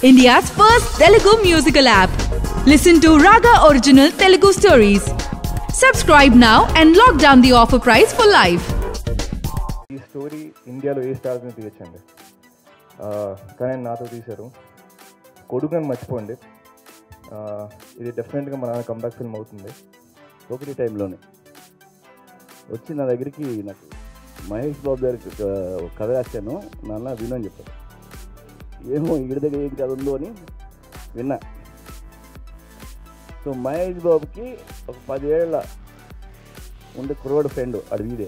India's first Telugu musical app. Listen to Raga Original Telugu stories. Subscribe now and lock down the offer price for life. ఈ story ఇండియాలో ఏ stars మీద తీయచ్చండి ఆ, కానీ ఆయన నాతో తీశారు కొడుకుని మర్చిపోండి ఆ, ఇది డెఫినెట్గా మన కంబ్యాక్ ఫిల్మ్ అవుతుంది ఒకటి టైంలోనే వచ్చి నా దగ్గరికి నాకు మహేష్ బాబు గారికి ఒక కథ రాశాను నాన్న విను అని చెప్పారు ఏమో ఇక్కడ దగ్గర ఏం కథ ఉందో అని విన్నా సో మహేష్ బాబుకి ఒక పదేళ్ల ఉండే కురవాడు ఫ్రెండ్ అది వీడే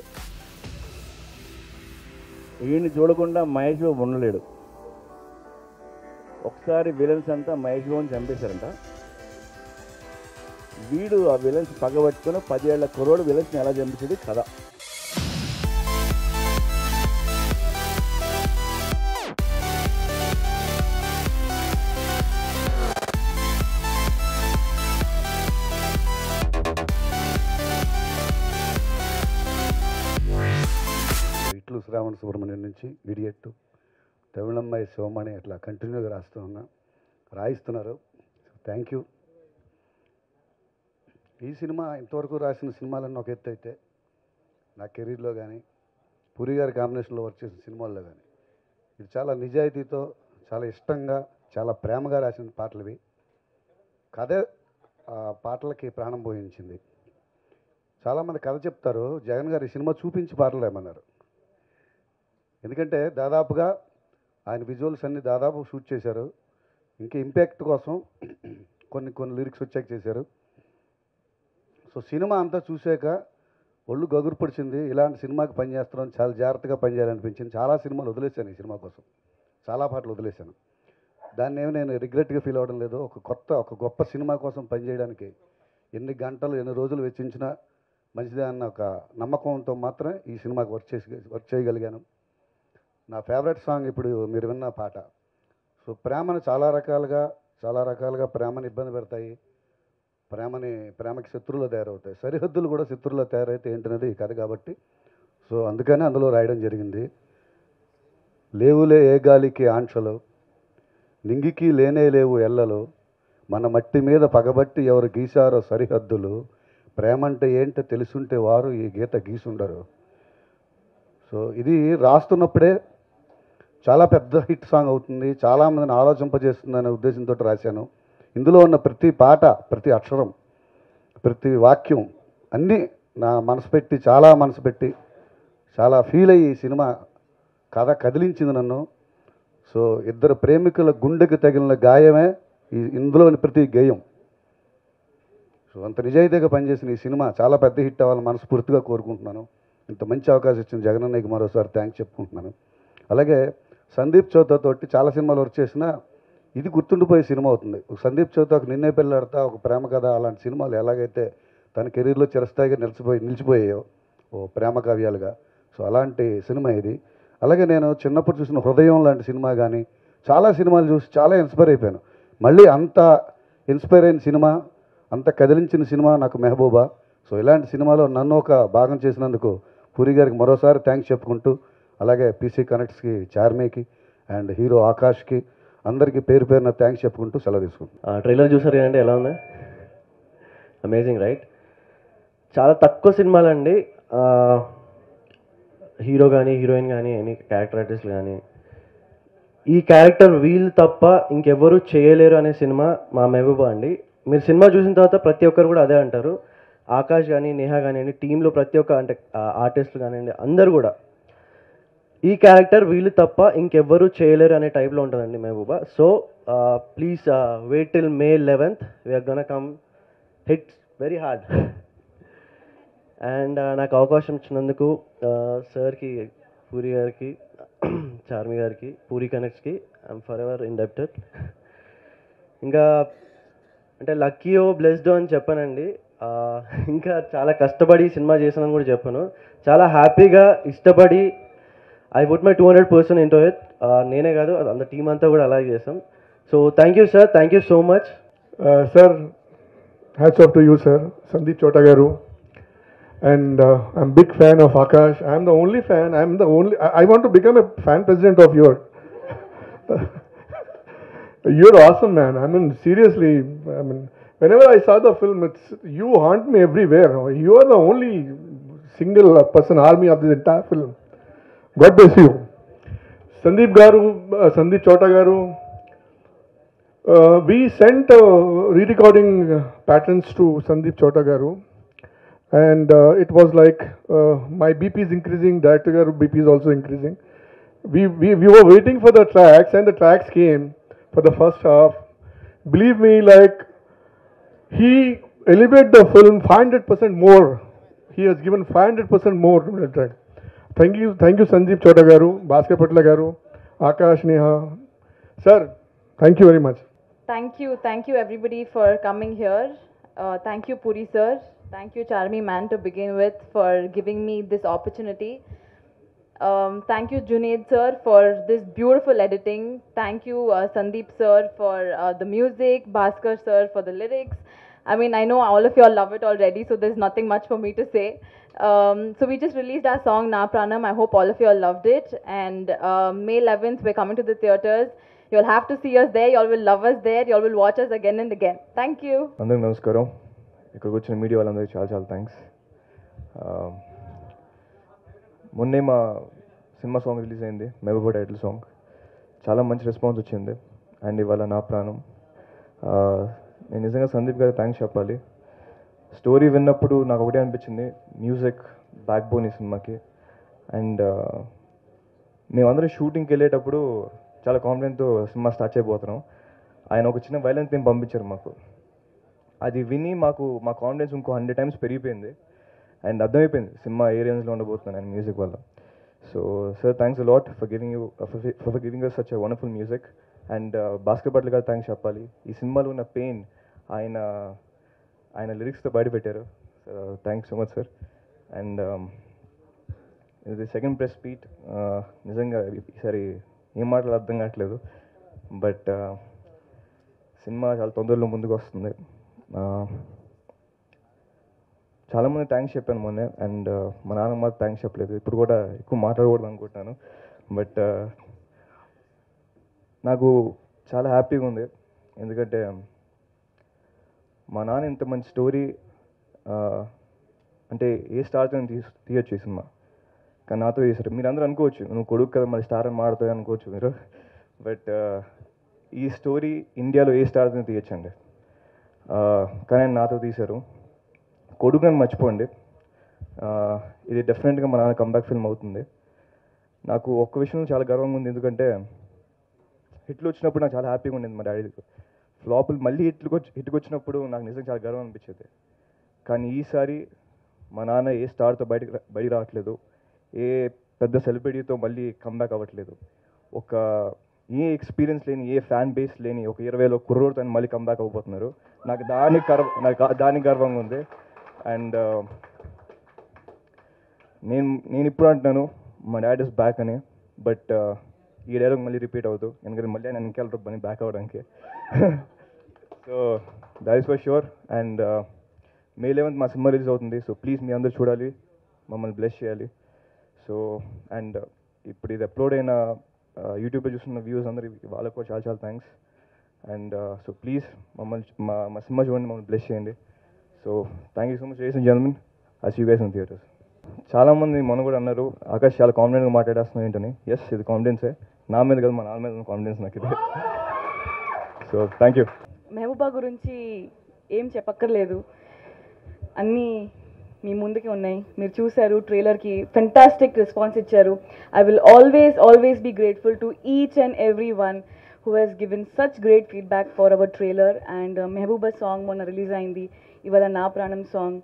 వీడిని చూడకుండా మహేష్ బాబు ఉండలేడు ఒకసారి విలన్స్ అంతా మహేష్ బాబుని చంపేశారంట వీడు ఆ విలన్స్ పగబట్టుకుని పదేళ్ల కుర్రోడు విలన్స్ని ఎలా చంపించేది కథ ఇట్లు శ్రావణ సుబ్రహ్మణ్యం నుంచి ఇడియట్టు తమిళమ్మాయి శివమణి అట్లా కంటిన్యూగా రాస్తూ ఉన్నా రాయిస్తున్నారు థ్యాంక్ యూ ఈ సినిమా ఇంతవరకు రాసిన సినిమాలన్నీ ఒక ఎత్తు అయితే నా కెరీర్లో కానీ పూరి గారి కాంబినేషన్లో వర్క్ చేసిన సినిమాల్లో కానీ ఇది చాలా నిజాయితీతో చాలా ఇష్టంగా చాలా ప్రేమగా రాసిన పాటలు ఇవి కథ ఆ పాటలకి ప్రాణం పోయించింది చాలామంది కథ చెప్తారు జగన్ గారు ఈ సినిమా చూపించి పాటలు రాయమన్నారు ఎందుకంటే దాదాపుగా ఆయన విజువల్స్ అన్ని దాదాపు షూట్ చేశారు ఇంకా ఇంపాక్ట్ కోసం కొన్ని కొన్ని లిరిక్స్ వచ్చాక చేశారు సో సినిమా అంతా చూశాక ఒళ్ళు గగురు పడిచింది ఇలాంటి సినిమాకి పనిచేస్తున్నాం చాలా జాగ్రత్తగా పనిచేయాలనిపించింది చాలా సినిమాలు వదిలేశాను ఈ సినిమా కోసం చాలా పాటలు వదిలేశాను దాన్ని ఏమి నేను రిగ్రెట్గా ఫీల్ అవ్వడం లేదు ఒక కొత్త ఒక గొప్ప సినిమా కోసం పనిచేయడానికి ఎన్ని గంటలు ఎన్ని రోజులు వెచ్చించినా మంచిదే అన్న ఒక నమ్మకంతో మాత్రమే ఈ సినిమాకి వర్క్ చేసి వర్క్ చేయగలిగాను నా ఫేవరెట్ సాంగ్ ఇప్పుడు మీరు విన్న పాట సో ప్రేమను చాలా రకాలుగా చాలా రకాలుగా ప్రేమను ఇబ్బంది పెడతాయి ప్రేమని ప్రేమకి శత్రువులు తయారవుతాయి సరిహద్దులు కూడా శత్రువులు తయారైతే ఏంటనేది ఈ కథ కాబట్టి సో అందుకని అందులో రాయడం జరిగింది లేవులే ఏ గాలికి ఆంక్షలు నింగికి లేనే లేవు ఎల్లలు మన మట్టి మీద పగబట్టి ఎవరు గీశారో సరిహద్దులు ప్రేమంటే ఏంటో తెలుసుంటే వారు ఈ గీత గీసుండరు సో ఇది రాస్తున్నప్పుడే చాలా పెద్ద హిట్ సాంగ్ అవుతుంది చాలామందిని ఆలోచింపజేస్తుందనే ఉద్దేశంతో రాశాను ఇందులో ఉన్న ప్రతి పాట ప్రతి అక్షరం ప్రతి వాక్యం అన్నీ నా మనసు పెట్టి చాలా మనసు పెట్టి చాలా ఫీల్ అయ్యి ఈ సినిమా కథ కదిలించింది నన్ను సో ఇద్దరు ప్రేమికుల గుండెకి తగిలిన గాయమే ఈ ఇందులోని ప్రతి గేయం సో అంత నిజాయితీగా పనిచేసిన ఈ సినిమా చాలా పెద్ద హిట్ అవ్వాలని మనస్ఫూర్తిగా కోరుకుంటున్నాను ఇంత మంచి అవకాశం ఇచ్చిన జగనన్నయ్యకి మరోసారి థ్యాంక్స్ చెప్పుకుంటున్నాను అలాగే సందీప్ చౌతా తోటి చాలా సినిమాలు వర్క్ చేసినా ఇది గుర్తుండిపోయే సినిమా అవుతుంది ఒక సందీప్ చౌతాకు నిన్నే పెళ్ళాడతా ఒక ప్రేమ కథ అలాంటి సినిమాలు ఎలాగైతే తన కెరీర్లో చిరస్థాయిగా నిలిచిపోయి నిలిచిపోయాయో ఓ ప్రేమ కావ్యాలుగా సో అలాంటి సినిమా ఇది అలాగే నేను చిన్నప్పుడు చూసిన హృదయం లాంటి సినిమా కానీ చాలా సినిమాలు చూసి చాలా ఇన్స్పైర్ అయిపోయాను మళ్ళీ అంత ఇన్స్పైర్ అయిన సినిమా అంత కదిలించిన సినిమా నాకు మెహబూబా సో ఇలాంటి సినిమాలో నన్ను ఒక భాగం చేసినందుకు పూరి గారికి మరోసారి థ్యాంక్స్ చెప్పుకుంటూ అలాగే పీసీ కనెక్ట్స్కి చార్మీకి అండ్ హీరో ఆకాష్కి అందరికీ పేరు పేరున థ్యాంక్స్ చెప్పుకుంటూ సెలవు తీసుకుంటాను ట్రైలర్ చూసారు కదండి ఎలా ఉంది అమేజింగ్ రైట్ చాలా తక్కువ సినిమాలండి హీరో కానీ హీరోయిన్ కానీ ఎనీ క్యారెక్టర్ ఆర్టిస్ట్ కానీ ఈ క్యారెక్టర్ వీళ్ళు తప్ప ఇంకెవ్వరూ చేయలేరు అనే సినిమా మా మెహబూబా అండి మీరు సినిమా చూసిన తర్వాత ప్రతి ఒక్కరు కూడా అదే అంటారు ఆకాష్ కానీ నేహా కానివ్వండి టీంలో ప్రతి ఒక్క అంటే ఆర్టిస్టులు కానివ్వండి అందరూ కూడా ఈ క్యారెక్టర్ వీళ్ళు తప్ప ఇంకెవ్వరూ చేయలేరు అనే టైప్లో ఉంటుందండి Mehbooba so please wait till May eleventh we're gonna come hit very hard and నాకు అవకాశం ఇచ్చినందుకు సార్కి పూరి గారికి చార్మి గారికి పూరి కనెక్ట్స్కి ఐఎమ్ ఫర్ ఎవర్ ఇండెప్టెడ్ ఇంకా అంటే లక్కీయో బ్లెస్డో అని చెప్పానండి ఆ, ఇంకా చాలా కష్టపడి సినిమా చేసానని కూడా చెప్పాను చాలా హ్యాపీగా ఇష్టపడి I put my two hundred percent into it నేనే కాదు అంత టీం అంతా కూడా అలాగే చేసాం so thank you sir thank you so much Uh, sir, hats off to you, sir. Sandeep Chotagaru. And uh, I'm big fan of Akash. I'm the only fan. I'm the only. I, I want to become a fan president of yours. You're awesome, man. I mean, seriously. I mean, whenever I saw the film, it's you haunt me everywhere. You are the only single person army of this entire film. God bless you. Sandeep Garu, uh, Sandeep Chota Garu. Uh, we sent uh, re-recording uh, patterns to Sandeep Chota Garu, and uh, it was like uh, my BP is increasing, director Garu BP is also increasing. We, we we were waiting for the tracks, and the tracks came for the first half. Believe me, like he elevated the film 500% more. He has given 500% more to the track. Thank you, thank you, Sandeep Chota Garu, Bhaskar Patla Garu, Akash Neha. Sir, thank you very much. Thank you, thank you everybody for coming here. Uh, thank you, Puri sir. Thank you, Charmi man, to begin with, for giving me this opportunity. Um, thank you, Junaid sir, for this beautiful editing. Thank you, uh, Sandeep sir, for uh, the music, Bhaskar sir, for the lyrics. I mean, I know all of y'all love it already, so there's nothing much for me to say. Um, so we just released our song Na Pranam. I hope all of y'all loved it. And uh, May 11th, we're coming to the theaters. You'll have to see us there. Y'all will love us there. Y'all will watch us again and again. Thank you. అందరికి నమస్కారం ఇక్కడికి వచ్చిన media వాళ్ళందరికీ చాలా చాలా thanks మొన్నే మా cinema song release అయింది మెహబూబా టైటిల్ సాంగ్ చాలా మంచి రెస్పాన్స్ వచ్చింది అండ్ ఇవాళ నా ప్రాణం ఆ, నేను నిజంగా సందీప్ గారికి థ్యాంక్స్ చెప్పాలి స్టోరీ విన్నప్పుడు నాకు ఒకటే అనిపించింది మ్యూజిక్ బ్యాక్ బోన్ ఈ సినిమాకి అండ్ మేమందరం షూటింగ్కి వెళ్ళేటప్పుడు చాలా కాన్ఫిడెంట్తో సినిమా స్టార్ట్ చేయబోతున్నాం ఆయన ఒక చిన్న వైలెన్స్ థీమ్ పంపించారు మాకు అది విని మాకు మా కాన్ఫిడెన్స్ ఇంకో హండ్రెడ్ టైమ్స్ పెరిగిపోయింది అండ్ అర్థమైపోయింది సినిమా ఏ రేంజ్లో ఉండబోతున్నాను అండ్ మ్యూజిక్ వల్ల so sir thanks lot for giving you for giving us such a wonderful music and Bhaskar Bhatla గారు థ్యాంక్స్ చెప్పాలి ఈ సినిమాలో ఉన్న పెయిన్ ఆయన ఆయన లిరిక్స్తో బయటపెట్టారు thanks so much sir and ఇది సెకండ్ ప్రెస్ స్పీట్ నిజంగా ఈసారి ఏం మాటలు అర్థం కావట్లేదు బట్ సినిమా చాలా తొందరలో ముందుకు వస్తుంది ఆ, చాలామంది థ్యాంక్స్ చెప్పాను మొన్నే అండ్ మా నాన్న మాకు థ్యాంక్స్ చెప్పలేదు ఇప్పుడు కూడా ఎక్కువ మాట్లాడకూడదు అనుకుంటున్నాను బట్ నాకు చాలా హ్యాపీగా ఉంది ఎందుకంటే మా నాన్న ఇంత మంచి స్టోరీ అంటే ఏ స్టార్తో తీ తీయొచ్చు ఈ సినిమా కానీ నాతో చేశారు మీరు అందరూ అనుకోవచ్చు నువ్వు కొడుకు కదా మరి స్టార్ అని మాడుతావు అనుకోవచ్చు మీరు బట్ ఈ స్టోరీ ఇండియాలో ఏ స్టార్తో తీయొచ్చండి ఆ, కానీ ఆయన నాతో తీశారు కొడుకు అని మర్చిపోండి ఆ, ఇది డెఫినెట్గా మా నాన్న కంబ్యాక్ ఫిల్మ్ అవుతుంది నాకు ఒక్క విషయం చాలా గర్వంగా ఉంది ఎందుకంటే హిట్లు వచ్చినప్పుడు నాకు చాలా హ్యాపీగా ఉండేది మా డాడీ ఫ్లాపులు మళ్ళీ హిట్లు హిట్కి వచ్చినప్పుడు నాకు నిజంగా చాలా గర్వం అనిపించేది కానీ ఈసారి మా నాన్న ఏ స్టార్తో బయటకు రా- బయటికి రావట్లేదు ఏ పెద్ద సెలబ్రిటీతో మళ్ళీ కంబ్యాక్ అవ్వట్లేదు ఒక ఏ ఎక్స్పీరియన్స్ లేని ఏ ఫ్యాన్ బేస్ లేని ఒక ఇరవైలో కుర్రోడితో మళ్ళీ కంబ్యాక్ అవ్వబోతున్నారు నాకు దానికి గర్వ నాకు ఆ- దానికి గర్వంగా ఉంది అండ్ నేను నేను ఇప్పుడు అంటున్నాను మా డాడ్ ఇస్ బ్యాక్ అని బట్ ఈ డైలాగ్ మళ్ళీ రిపీట్ అవుతూ ఎందుకంటే మళ్ళీ నేను ఇంకెళ్ళరు పని బ్యాక్ అవ్వడానికి so that is for sure and May eleventh మా సినిమా రిలీజ్ అవుతుంది సో ప్లీజ్ మీ అందరూ చూడాలి మమ్మల్ని బ్లెస్ చేయాలి సో అండ్ ఇప్పుడు ఇది అప్లోడ్ అయిన యూట్యూబ్లో చూస్తున్న వ్యూస్ అందరికి వాళ్ళకు కూడా చాలా చాలా థ్యాంక్స్ అండ్ సో ప్లీజ్ మమ్మల్ని మా మా సినిమా చూడండి మమ్మల్ని బ్లెస్ చేయండి so thank you so much రేస్ and gentlemen as you guys in theatres చాలామంది మొన్న కూడా అన్నారు ఆకాష్ చాలా కాన్ఫిడెంట్గా మాట్లాడేస్తున్నావు ఏంటని ఎస్ ఇది కాన్ఫిడెన్సే నా మీద కదా మా నాన్న మీద కాన్ఫిడెన్స్ నాకు ఇది సో థ్యాంక్ యూ మెహబూబా గురించి ఏం చెప్పక్కర్లేదు అన్నీ మీ ముందుకే ఉన్నాయి మీరు చూశారు ట్రైలర్కి ఫెంటాస్టిక్ రెస్పాన్స్ ఇచ్చారు I will always always be grateful to each and every one who has given such great feedback for our trailer and Mehbooba song మొన్న రిలీజ్ అయింది ఇవాళ నా ప్రాణం song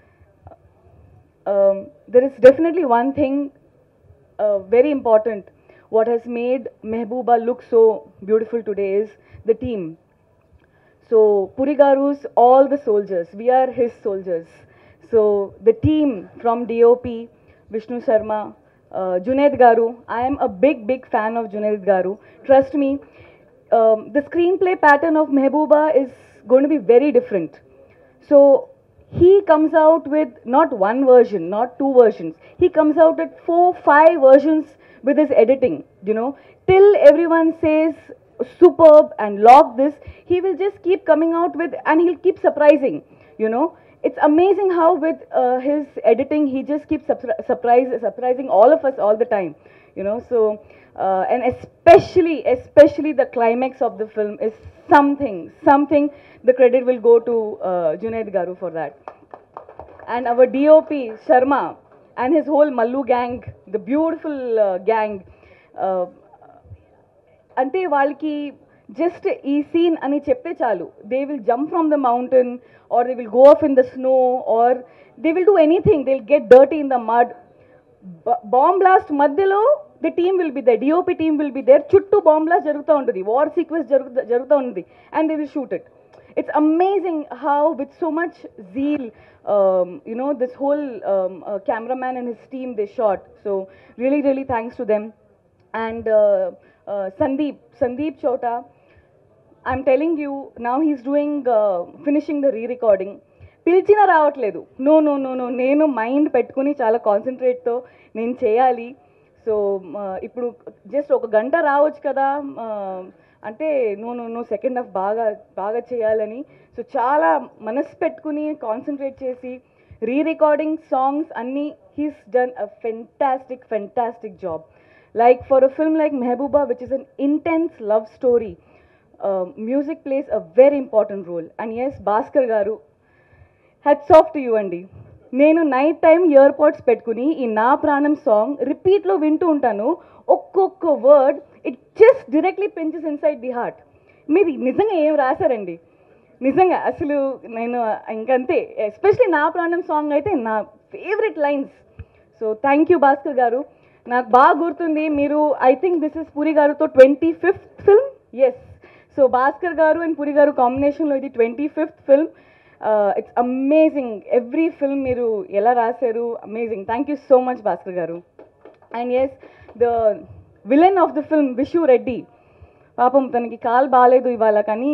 there is definitely one thing uh, very important. What has made Mehbooba look so beautiful today is the team. So Purigaru's all the soldiers. We are his soldiers. So the team from DOP, Vishnu Sharma, uh, Junaid Garu. I am a big, big fan of Junaid Garu. Trust me, um, the screenplay pattern of Mehbooba is going to be very different. So he comes out with not one version, not two versions. He comes out with four, five versions with his editing, you know, till everyone says superb and log this, he will just keep coming out with, and he'll keep surprising, you know. It's amazing how with uh, his editing, he just keeps surpri- surprise, surprising all of us all the time, you know. So, uh, and especially, especially the climax of the film is something, something, the credit will go to uh, Junaid Garu for that and our DOP Sharma and his whole Mallu gang, the beautiful uh, gang. Uh, అంటే వాళ్ళకి just ఈ scene అని చెప్తే చాలు they will jump from the mountain or they will go off in the snow or they will do anything they will get dirty in the mud bomb blast మధ్యలో the team will be there DOP team will be there చుట్టూ bomb blast జరుగుతూ ఉంటుంది war sequence జరుగుతూ జరుగుతూ ఉంటుంది and they will shoot it it's amazing how with so much zeal um, you know this whole um, uh, cameraman and his team they shot so really really thanks to them and uh, uh, sandeep sandeep chota i'm telling you now he's doing uh, finishing the re-recording పిలిచినా రావట్లేదు no no no no నేను mind పెట్టుకుని చాలా కాన్సన్ట్రేట్తో నేను చేయాలి so ఇప్పుడు just ఒక గంట రావచ్చు కదా ఆ, అంటే no no no second half బాగా బాగా చేయాలని సో చాలా మనసు పెట్టుకుని కాన్సన్ట్రేట్ చేసి రీ రికార్డింగ్ సాంగ్స్ అన్నీ he's done a fantastic fantastic job like for a film like Mehbooba which is an intense love story music plays a very important role and yes Bhaskar garu hats off to you అండి నేను night time year pads పెట్టుకుని ఈ నా ప్రాణం song రిపీట్లో వింటూ ఉంటాను ఒక్కొక్క word it just directly punches inside the heart మీరు నిజంగా ఏం రాశారండి నిజంగా అసలు నేను ఇంకంతే ఎస్పెషలీ నా ప్రాణం సాంగ్ అయితే నా favourite lines so thank you Bhaskar garu నాకు బాగా గుర్తుంది మీరు I think this is Puri గారుతో twenty fifth film yes so Bhaskar garu and Puri garu కాంబినేషన్లో ఇది twenty fifth film it's amazing every film మీరు ఎలా రాశారు amazing thank you so much Bhaskar garu and yes the villain of the film Vishu Reddy పాపం తనకి కాలు బాగాలేదు ఇవాళ కానీ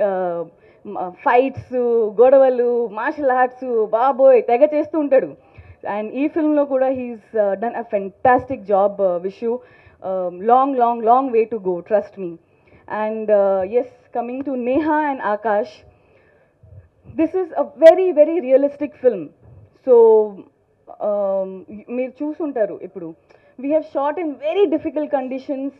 ఫైట్స్ గొడవలు మార్షల్ ఆర్ట్స్ బాబోయ్ తెగ చేస్తూ ఉంటాడు అండ్ ఈ ఫిల్మ్లో కూడా he's done a fantastic job Vishu long long long way to go trust me and yes coming to Neha and Akash this is a very very realistic film so మీరు చూసుంటారు ఇప్పుడు we have shot in very difficult conditions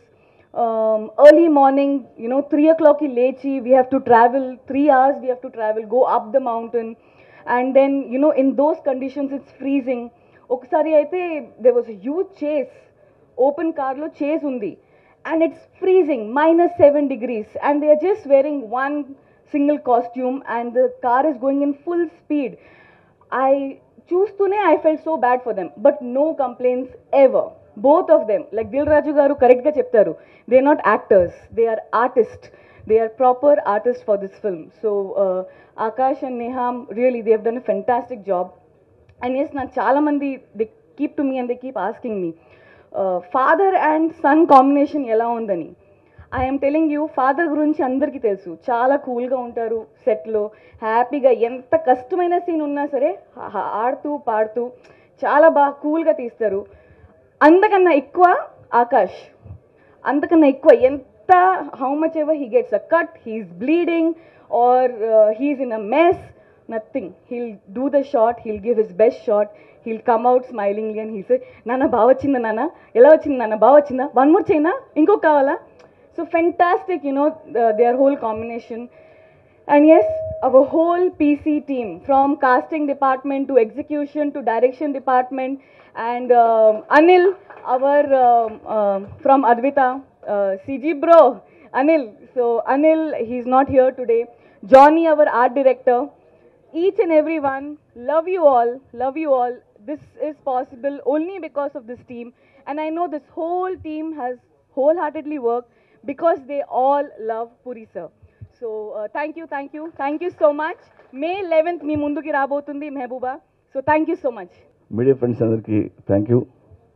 early morning you know three ఓ క్లాక్కి లేచి we have to travel three hours we have to travel go up the mountain and then you know in those conditions it's freezing ఒకసారి అయితే they was huge chase open కార్లో chase ఉంది and it's freezing minus seven degrees and they are just wearing one single costume and the car is going in full speed I చూస్తూనే I felt so bad for them but no complaints ever both of them like Dil Raju garu కరెక్ట్గా చెప్తారు they are not actors they are artist they are proper artist for this film so Akash and నేహామ్ really they have done a fantastic job and yes నాకు చాలామంది they keep to me and they keep asking me father and son combination ఎలా ఉందని I'm telling you father గురించి అందరికీ తెలుసు చాలా కూల్గా ఉంటారు సెట్లో హ్యాపీగా ఎంత కష్టమైన సీన్ ఉన్నా సరే హా- ఆడుతూ పాడుతూ చాలా బాగా కూల్గా తీస్తారు అంతకన్నా ఎక్కువ ఆకాష్ అంతకన్నా ఎక్కువ ఎంత how much ever he gets a cut he's bleeding or he's in a mess nothing he'll do the shot he'll give his best shot he'll come out smilingly and he's నాన్న బాగా వచ్చిందా నాన్న ఎలా వచ్చింది నాన్న బాగా వచ్చిందా వన్ మోర్ చైనా ఇంకొక కావాలా so fantastic you know they are whole combination And yes, our whole PC team, from casting department to execution to direction department, and um, Anil, our um, um, from Advita, uh, CG bro, Anil. So Anil, he's not here today. Johnny, our art director. Each and every one, love you all, love you all. This is possible only because of this team, and I know this whole team has wholeheartedly worked because they all love Puri sir. So thank you thank you thank you so much May eleventh మీ ముందుకి రాబోతుంది Mehbooba so thank you so much media friends అందరికీ thank you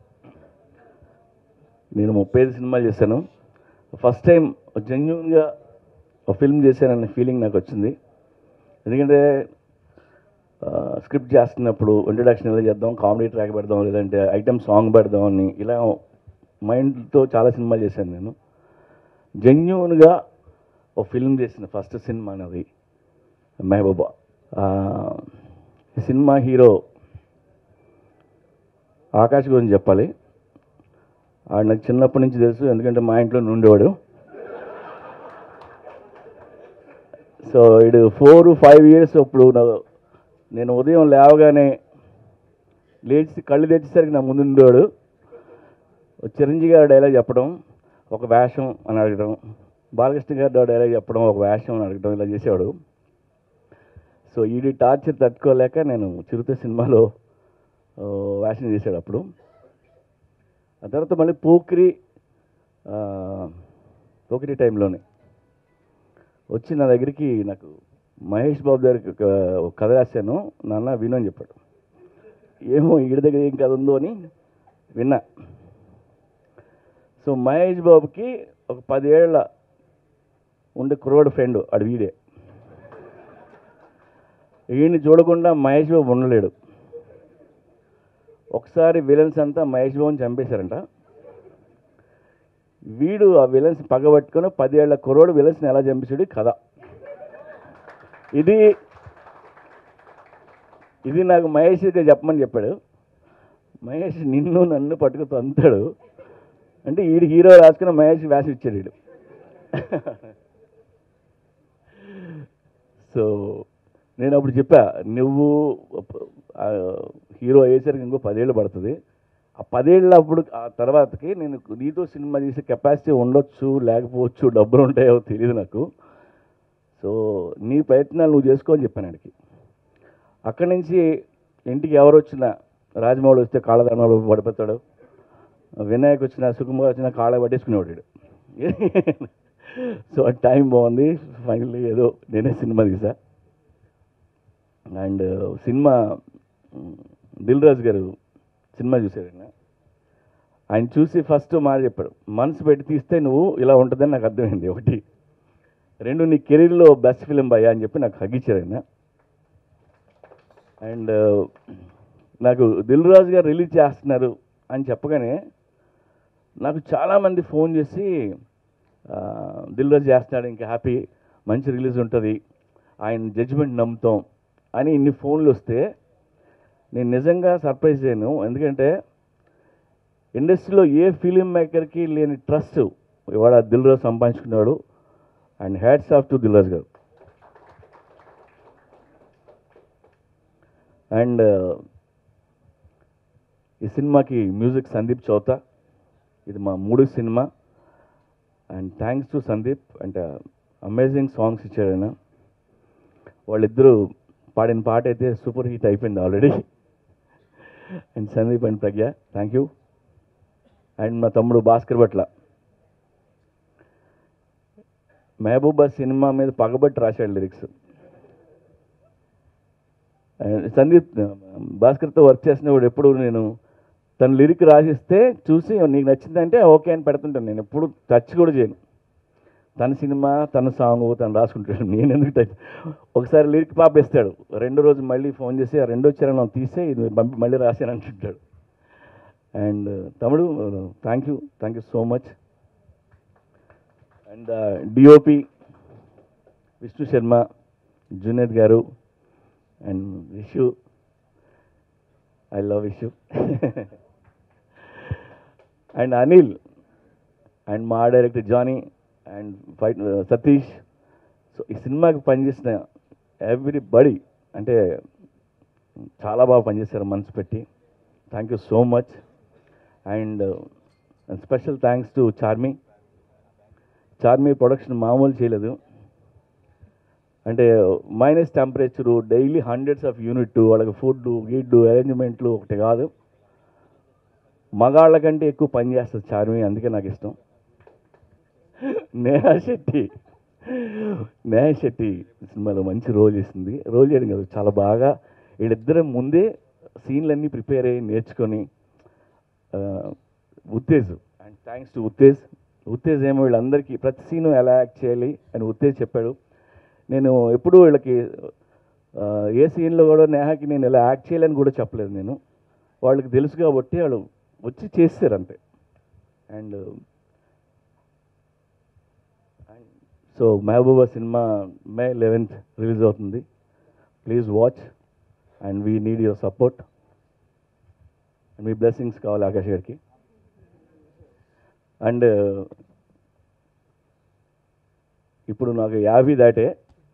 నేను ముప్పై ఐదు సినిమాలు చేశాను first time జెన్యున్గా ఒక ఫిల్మ్ చేశానన్న ఫీలింగ్ నాకు వచ్చింది ఎందుకంటే స్క్రిప్ట్ చేస్తున్నప్పుడు ఇంట్రొడక్షన్ ఎలా చేద్దాం కామెడీ ట్రాక్ పెడదాం లేదంటే ఐటమ్ సాంగ్ పెడదాం అని ఇలా మైండ్తో చాలా సినిమాలు చేశాను నేను జెన్యున్గా ఒక ఫిల్మ్ చేసిన ఫస్ట్ సినిమా అనేది మహబూబా ఆ, ఈ సినిమా హీరో ఆకాష్ గురించి చెప్పాలి ఆడు నాకు చిన్నప్పటి నుంచి తెలుసు ఎందుకంటే మా ఇంట్లో ఉండేవాడు సో ఇడు ఫోర్ ఫైవ్ ఇయర్స్ అప్పుడు నా- నేను ఉదయం లేవగానే లేచి కళ్ళు తెచ్చేసరికి నా ముందు ఉండేవాడు ఓ చిరంజీవి గారు డైలాగ్ చెప్పడం ఒక వేషం అని అడగడం బాలకృష్ణ గారు డైలాగ్ చెప్పడం ఒక వేషం అని అడగడం ఇలా చేసేవాడు సో ఈడి టార్చర్ తట్టుకోలేక నేను చిరుత సినిమాలో ఆ, వేషం చేశాడు అప్పుడు ఆ తర్వాత మళ్ళీ పోకిరి ఆ, పోకిరి టైంలోనే వచ్చి నా దగ్గరికి నాకు మహేష్ బాబు దగ్గరికి ఒక ఒక కథ రాశాను నాన్న విను అని చెప్పాడు ఏమో ఈడి దగ్గర ఏం కథ ఉందో అని విన్నా సో మహేష్ బాబుకి ఒక పదేళ్ల ఉండే కుర్రోడు ఫ్రెండ్ అడు వీడే ఈయన్ని చూడకుండా మహేష్ బాబు ఉండలేడు ఒకసారి విలన్స్ అంతా మహేష్ బాబుని చంపేశారంట వీడు ఆ విలన్స్ పగబట్టుకొని పదేళ్ల కుర్రోడు విలన్స్ని ఎలా చంపేశాడు కథ ఇది ఇది నాకు మహేష్ దగ్గర చెప్పమని చెప్పాడు మహేష్ నిన్ను నన్ను పట్టుకు తంతాడు అంటే ఈడు హీరో రాసుకున్న మహేష్ వ్యాసం ఇచ్చాడు వీడు సో నేను అప్పుడు చెప్పా నువ్వు ఆ, హీరో అయ్యేసరికి ఇంకో పదేళ్ళు పడుతుంది ఆ పదేళ్ళ అప్పుడు ఆ తర్వాతకి నేను నీతో సినిమా చేసే కెపాసిటీ ఉండొచ్చు లేకపోవచ్చు డబ్బులు ఉంటాయో తెలియదు నాకు సో నీ ప్రయత్నాలు నువ్వు చేసుకో అని చెప్పాను ఆయనకి అక్కడి నుంచి ఇంటికి ఎవరు వచ్చినా రాజమౌళి వస్తే కాళ్ళదండలో పడిపోతాడు వినాయక్ వచ్చినా సుకుమార్ వచ్చినా కాళ్ళ పట్టేసుకునేవాడు వీడు. సో ఆ టైం బాగుంది ఫైనల్లీ ఏదో నేనే సినిమా తీసా అండ్ సినిమా మ్, దిల్ రాజు గారు సినిమా చూశారు ఆయన ఆయన చూసి ఫస్ట్ మాట చెప్పాడు మనసు పెట్టి తీస్తే నువ్వు ఇలా ఉంటుందని నాకు అర్థమైంది ఒకటి రెండు నీ కెరీర్లో బెస్ట్ ఫిలిం భయ్యా అని చెప్పి నాకు హగ్గిచ్చారు ఆయన అండ్ నాకు దిల్ రాజు గారు రిలీజ్ చేస్తున్నారు అని చెప్పగానే నాకు చాలామంది ఫోన్ చేసి ఆ, దిల్ రాజు చేస్తున్నాడు ఇంకా హ్యాపీ మంచి రిలీజ్ ఉంటుంది ఆయన జడ్జిమెంట్ నమ్ముతాం అని ఇన్ని ఫోన్లు వస్తే నేను నిజంగా సర్ప్రైజ్ అయ్యాను ఎందుకంటే ఇండస్ట్రీలో ఏ ఫిలిం మేకర్కి లేని ట్రస్ట్ ఇవాళ దిల్ రాజు సంపాదించుకున్నాడు and hats off to Dil Raju garu and ఈ సినిమాకి మ్యూజిక్ సందీప్ చౌతా ఇది మా మూడు cinema and thanks to Sandeep అంటే అమేజింగ్ సాంగ్స్ ఇచ్చాడు ఆయన వాళ్ళిద్దరూ పాడిన పాట అయితే సూపర్ హిట్ అయిపోయింది already and Sandeep and Pragna thank you and మా తమ్ముడు భాస్కర్ భట్ల మహబూబా సినిమా మీద పగబట్టి రాశాడు లిరిక్స్ అండ్ సందీప్ భాస్కర్తో వర్క్ చేసినప్పుడు ఎప్పుడు నేను తన లిరిక్ రాసిస్తే చూసి నీకు నచ్చిందంటే ఓకే అని పెడుతుంటాను నేను ఎప్పుడు టచ్ కూడా చేయను తన సినిమా తన సాంగ్ తను రాసుకుంటాడు నేను ఎందుకు టచ్ ఒకసారి లిరిక్ పాపేస్తాడు రెండో రోజు మళ్ళీ ఫోన్ చేసి ఆ రెండో చరణం తీసే ఇది పంపి మళ్ళీ రాశాను అంటుంటాడు అండ్ తమ్ముడు thank you thank you so much and DOP Vishnu Sharma Juned garu and Vishu I love Vishu and Anil and మా director Johnny and fight Satish so ఈ సినిమాకి పనిచేసిన ఎవ్రీబడి అంటే చాలా బాగా పనిచేశారు మనసు పెట్టి thank you so much and special thanks to Charmee Charmee production మామూలు చేయలేదు అంటే minus temperature daily hundreds of unit వాళ్ళకి ఫుడ్ గిడ్డు అరేంజ్మెంట్లు ఒకటి కాదు మగాళ్ళ కంటే ఎక్కువ పని చేస్తుంది చార్మి అందుకే నాకు ఇష్టం నేహా శెట్టి నేహా శెట్టి సినిమాలో మంచి రోల్ చేసింది రోల్ చేయడం కాదు చాలా బాగా వీళ్ళిద్దరం ముందే సీన్లన్నీ ప్రిపేర్ అయ్యి నేర్చుకొని ఆ, Uttej and thanks to Uttej Uttej ఏమో వీళ్ళందరికీ ప్రతి సీను ఎలా యాక్ట్ చేయాలి అని ఉత్తేజ్ చెప్పాడు నేను ఎప్పుడూ వీళ్ళకి ఆ, ఏ సీన్లో కూడా నేహాకి నేను ఇలా యాక్ట్ చేయాలని కూడా చెప్పలేదు నేను వాళ్ళకి తెలుసు కాబట్టి వాళ్ళు వచ్చి చేస్తారు అంతే and so Mehbooba cinema May eleventh release అవుతుంది please watch and we need your support మీ బ్లెస్సింగ్స్ కావాలి ఆకాష్ గారికి అండ్ ఇప్పుడు నాకు యాభై దాటే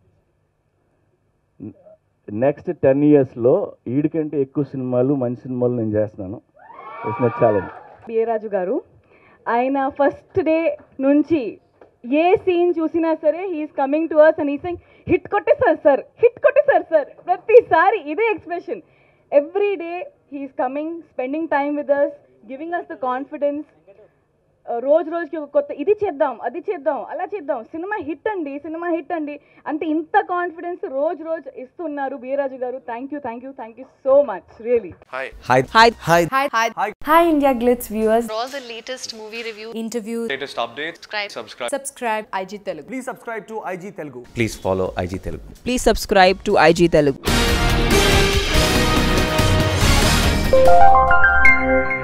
నెక్స్ట్ టెన్ ఇయర్స్లో వీడికంటే ఎక్కువ సినిమాలు మంచి సినిమాలు నేను చేస్తున్నాను ఇట్స్ మై ఛాలెంజ్ బిఏరాజు గారు ఆయన ఫస్ట్ డే నుంచి ఏ సీన్ చూసినా సరే he's coming to us and ఈ సెయింగ్ హిట్ కొట్టేశారు సార్ హిట్ కొట్టేశారు సార్ ప్రతిసారి ఇదే expression every day he's coming spending time with us giving us the confidence రోజు రోజుకి ఒక కొత్త ఇది చేద్దాం అది చేద్దాం అలా చేద్దాం సినిమా హిట్ అండి సినిమా హిట్ అండి అంటే ఇంత కాన్ఫిడెన్స్ రోజు రోజు ఇస్తున్నారు బిఏరాజు గారు thank you thank you thank you so much really Hi. Hi. Hi. Hi India Glitz viewers. For all the latest movie reviews, Interviews. Latest updates. subscribe. Subscribe. Subscribe IG Telugu. Please subscribe to IG Telugu. Please follow IG Telugu. Please subscribe to IG Telugu.